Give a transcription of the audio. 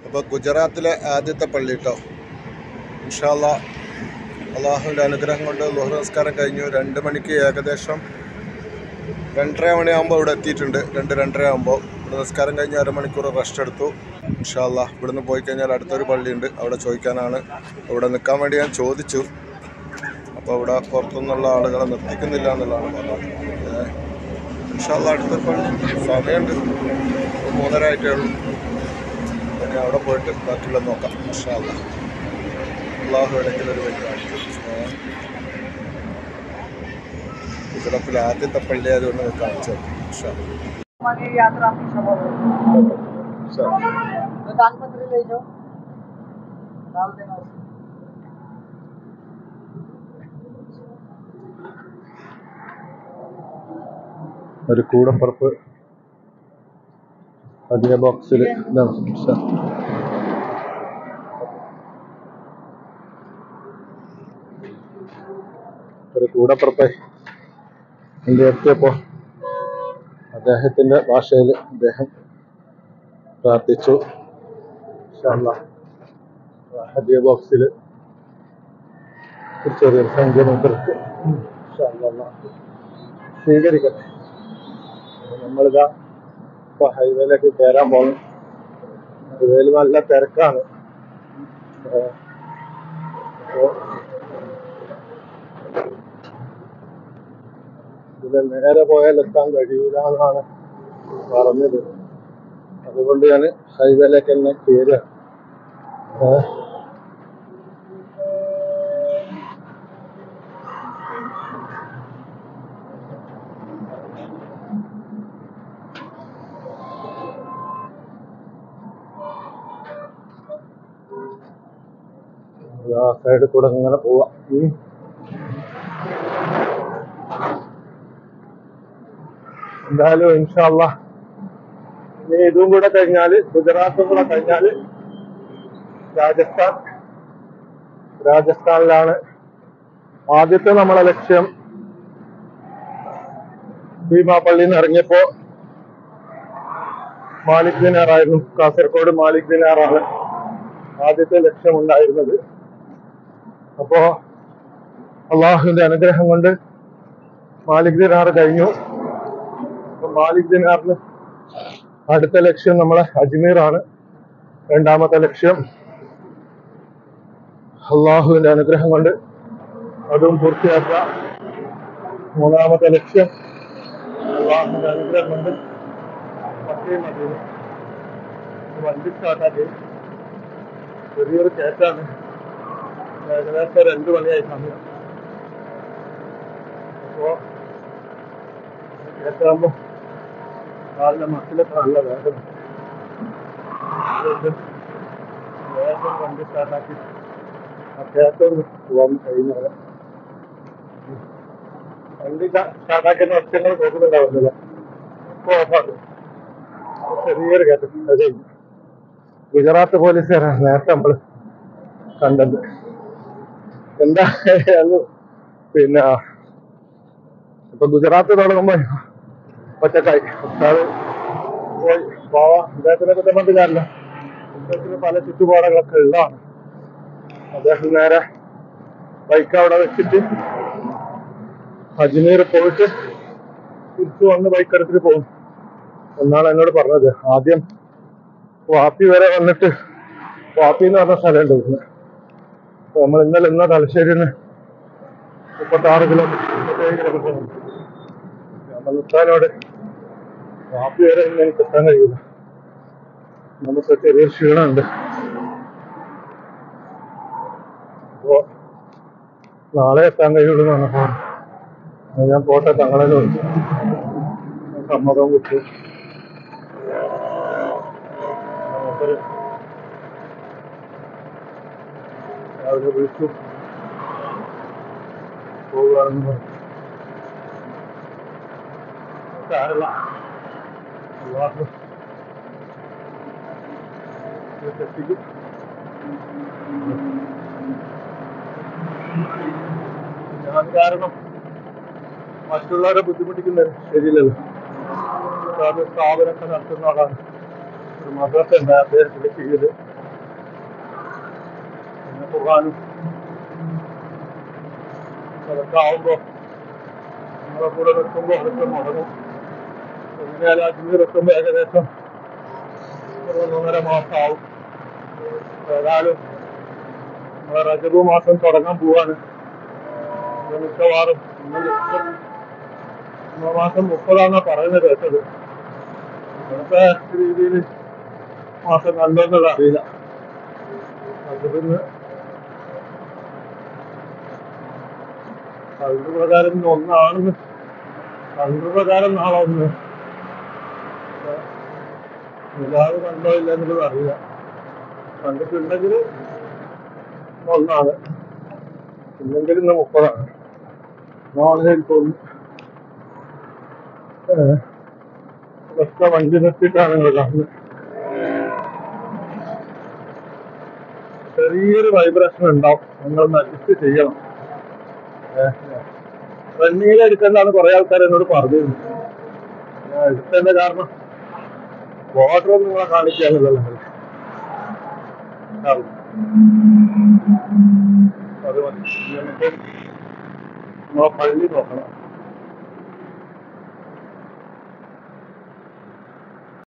അപ്പോൾ ഗുജറാത്തിലെ ആദ്യത്തെ പള്ളി കേട്ടോ ഇൻഷാല്ല അള്ളാഹുവിൻ്റെ അനുഗ്രഹം കൊണ്ട് ലുഹർ നമസ്കാരം കഴിഞ്ഞു രണ്ട് മണിക്ക് ഏകദേശം രണ്ടര മണിയാകുമ്പോൾ ഇവിടെ എത്തിയിട്ടുണ്ട് രണ്ട് രണ്ടര ആകുമ്പോൾ ഇവിടെ നമസ്കാരം കഴിഞ്ഞ് അരമണിക്കൂർ റെസ്റ്റ് എടുത്തു ഇൻഷാല്ല ഇവിടുന്ന് പോയി കഴിഞ്ഞാൽ അടുത്തൊരു പള്ളിയുണ്ട് അവിടെ ചോദിക്കാനാണ് ഇവിടെ നിൽക്കാൻ വേണ്ടി ഞാൻ ചോദിച്ചു അപ്പോൾ ഇവിടെ പുറത്തുനിന്നുള്ള ആളുകളെ നിർത്തിക്കുന്നില്ല എന്നുള്ളതാണ് പറഞ്ഞത് ഇൻഷാല്ല അടുത്തൊരു പള്ളി സമയമുണ്ട് ഒരു മൂന്നര ആയിട്ടേ ഉള്ളൂ പിന്നെ അവിടെ പോയിട്ട് ബാക്കിയുള്ള നോക്കാം ഇൻഷാല്ല അള്ളാഹു ഇടയ്ക്കിൽ ഒരു വലിയ കാണിക്കും ഗുജറാത്തിലെ ആദ്യത്തെ പള്ളി ആയതുകൊണ്ട് ഞാൻ കാണിച്ചത് ഇൻഷാല്ല हमारी यात्रा आपकी सफल हो ഇൻഷാല്ല तो दानपत्री ले जाओ डाल देना उसमें ഒരു കൂടപ്പുറപ്പ് അതേ ബോക്സിൽ ഇതാണ് ഇൻഷാ. ഒരു കൂടപ്പുറപ്പ് എൻ്റെ എത്തിയപ്പോൾ അദ്ദേഹത്തിൻ്റെ ഭാഷയിൽ അദ്ദേഹം പ്രാർത്ഥിച്ചു ഇൻഷാല്ലാ. ഹദിയ ബോക്സിൽ ഒരു ചെറിയൊരു സംഖ്യ മുദ്രക്ക് ഇൻഷാല്ലാ സ്വീകരിക്കട്ടെ നമ്മളിതാ ഇപ്പൊ ഹൈവേയിലേക്ക് കയറാൻ പോകുന്നു ഹൈവേയിൽ നല്ല തിരക്കാണ് ഏഹ് അപ്പൊ ഇതിൽ നേരെ പോയാൽ എത്താൻ കഴിയൂല എന്നാണ് പറഞ്ഞത് അതുകൊണ്ട് ഞാൻ ഹൈവേയിലേക്ക് തന്നെ കയറുക ഏഹ് ആ സൈഡിൽ കൂടെ ഇങ്ങനെ പോവാം ഉം. എന്തായാലും ഇൻഷാല്ല ഇനി ഇതും കൂടെ കഴിഞ്ഞാല് ഗുജറാത്തും കൂടെ കഴിഞ്ഞാല് രാജസ്ഥാൻ രാജസ്ഥാനിലാണ് ആദ്യത്തെ നമ്മളെ ലക്ഷ്യം ഭീമാപള്ളിയിൽ നിന്ന് ഇറങ്ങിയപ്പോ മാലിക് ദിനാറായിരുന്നു കാസർഗോഡ് മാലിക് ദിനാറാണ് ആദ്യത്തെ ലക്ഷ്യമുണ്ടായിരുന്നത് അപ്പോ അള്ളാഹുവിന്റെ അനുഗ്രഹം കൊണ്ട് മാലിക് ദിനാർ കഴിഞ്ഞു അപ്പൊ മാലിക് ദിനാറിന് അടുത്ത ലക്ഷ്യം നമ്മളെ അജ്മീർ ആണ് രണ്ടാമത്തെ ലക്ഷ്യം അള്ളാഹുവിന്റെ അനുഗ്രഹം കൊണ്ട് അതും പൂർത്തിയാക്കുക മൂന്നാമത്തെ ലക്ഷ്യം അള്ളാഹുവിന്റെ അനുഗ്രഹം കൊണ്ട് മക്കയും മദീന വണ്ടി സ്റ്റാർട്ടാക്കി ചെറിയൊരു കയറ്റാണ് ഏകദേശം രണ്ടു മണിയായി സമയം അപ്പോ കയറ്റാകുമ്പോ കാലിലെ മസിലൊക്കെ നല്ല വേദന അതുകൊണ്ട് വേഗം വണ്ടി സ്റ്റാർട്ടാക്കി ആ കയറ്റം പോകാൻ കഴിയുന്നത് വണ്ടി സ്റ്റാർട്ടാക്കുന്ന ഒറ്റങ്ങൾ നോക്കുന്നുണ്ടാവുന്നില്ല ഇപ്പൊ ഓഫാക്കും ചെറിയൊരു കയറ്റം അത് കഴിഞ്ഞു ഗുജറാത്ത് പോലീസുകാരാണ് നേരത്തെ നമ്മള് കണ്ടത് എന്തായാലും പിന്നെ ഇപ്പൊ ഗുജറാത്ത് തുടങ്ങുമ്പോ ഒറ്റക്കായി ഉസ്താദ് പോയി പോവാ അദ്ദേഹത്തിനെ കുറ്റം പറഞ്ഞിട്ട് കാര്യമില്ല അദ്ദേഹത്തിന് പല ചുറ്റുപാടുകളൊക്കെ ഉള്ളതാണ് അദ്ദേഹം നേരെ ബൈക്ക് അവിടെ വെച്ചിട്ട് അജ്മീർ പോയിട്ട് തിരിച്ചു വന്ന് ബൈക്ക് എടുത്തിട്ട് പോകും എന്നാണ് എന്നോട് പറഞ്ഞത് ആദ്യം വാപ്പി വരെ വന്നിട്ട് വാപ്പി എന്ന് പറഞ്ഞ സ്ഥലമുണ്ട് ഇവിടുന്ന് അപ്പൊ നമ്മൾ ഇന്നലെ ഇന്ന തലശ്ശേരിന്ന് മുപ്പത്തി ആറ് കിലോമീറ്റർ മുപ്പത്തേഴ് കിലോമീറ്റർ നമ്മൾ നിർത്താനോട് വാപ്പി വരെ ഇന്ന് എനിക്ക് എത്താൻ കഴിയില്ല നമുക്ക് ചെറിയൊരു ക്ഷീണമുണ്ട് അപ്പോ നാളെ എത്താൻ കഴിയുള്ളൂ എന്ന് പറഞ്ഞപ്പോ അത് ഞാൻ പോട്ടെ തങ്ങളെ ചോദിച്ചു സമ്മതം കിട്ടും നമുക്കൊരു രാവിലെ വിളിച്ചു പോവുകയാണെന്ന് പറഞ്ഞു സാരമില്ല അള്ളാഹു ഇതൊക്കെ എത്തിക്കും ഞാൻ കാരണം മറ്റുള്ളവരെ ബുദ്ധിമുട്ടിക്കുന്നത് ശരിയല്ലല്ലോ അത് സ്ഥാപനമൊക്കെ നടത്തുന്ന ആളാണ് ഒരു മദ്രസ ഉണ്ട് അദ്ദേഹത്തിന്റെ കീഴില് പിന്നെ പോകാനും അതൊക്കെ ആവുമ്പോ നമ്മളെ കൂടെ നിൽക്കുമ്പോ അതൊക്കെ മുടങ്ങും എങ്ങനെയാലും അജ്മീർ എത്തുമ്പോ ഏകദേശം ഒരു ഒന്നൊന്നര മാസം ആവും ഏതായാലും നമ്മളെ റജബ് മാസം തുടങ്ങാൻ പോവാണ് ഇത് മിക്കവാറും ഇന്ന് മുപ്പത് ഇന്ന മാസം മുപ്പതാന്നാ പറയുന്നത് കേട്ടത് ഇവിടുത്തെ രീതിയിൽ മാസം കണ്ടെന്നത് അറിയില്ല റജബിന്ന് കലണ്ടർ പ്രകാരം ഇന്ന് ഒന്നാണെന്ന് കലണ്ടർ പ്രകാരം നാളെ ഒന്ന് നിലാവ് കണ്ടോ ഇല്ല എന്നുള്ളത് അറിയില്ല കണ്ടിട്ടുണ്ടെങ്കിൽ ഒന്നാണ് ഇല്ലെങ്കിൽ ഇന്ന് മുപ്പതാണ് നാളെ തോന്നുന്നു ഒറ്റ വണ്ടി നിർത്തിയിട്ടാണ് നിങ്ങൾ കാണുന്നത് ചെറിയൊരു വൈബ്രേഷൻ ഉണ്ടാവും നിങ്ങളൊന്ന് അഡ്ജസ്റ്റ് ചെയ്യണം റണ്ണിങ്ങിൽ എടുക്കേണ്ടതാണ് കുറെ ആൾക്കാർ എന്നോട് പറഞ്ഞിരുന്നു ഞാൻ എടുത്തതിന്റെ കാരണം ബോർഡർ ഒന്നും നിങ്ങളെ കാണിക്കാനുള്ളതല്ല അത് മതി ഇനി നമുക്ക് നമ്മളെ പള്ളി നോക്കണം